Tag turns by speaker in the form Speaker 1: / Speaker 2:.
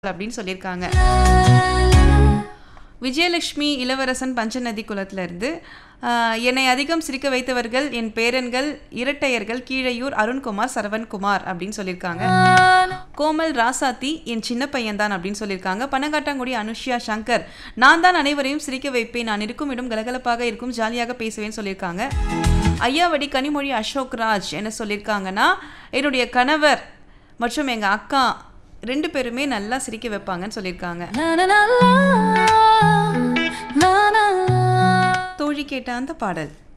Speaker 1: அப்படின்னு சொல்லியிருக்காங்க விஜயலட்சுமி இளவரசன் பஞ்சநதி குலத்துல இருந்து ஆஹ், என்னை அதிகம் சிரிக்க வைத்தவர்கள் என் பேரன்கள் இரட்டையர்கள் கீழையூர் அருண்குமார் சரவண்குமார் அப்படின்னு சொல்லியிருக்காங்க கோமல் ராசாத்தி என் சின்ன பையன்தான் அப்படின்னு சொல்லியிருக்காங்க பனங்காட்டாங்குடி அனுஷ்யா சங்கர் நான் தான் அனைவரையும் சிரிக்க வைப்பேன் நான் இருக்கும் இடம் கலகலப்பாக இருக்கும் ஜாலியாக பேசுவேன்னு சொல்லியிருக்காங்க ஐயாவடி கனிமொழி அசோக் ராஜ் என்ன சொல்லியிருக்காங்கன்னா என்னுடைய கணவர் மற்றும் எங்கள் அக்கா ரெண்டு பேருமே நல்லா சிரிக்க வைப்பாங்கன்னு சொல்லியிருக்காங்க தோழி கேட்ட அந்த பாடல்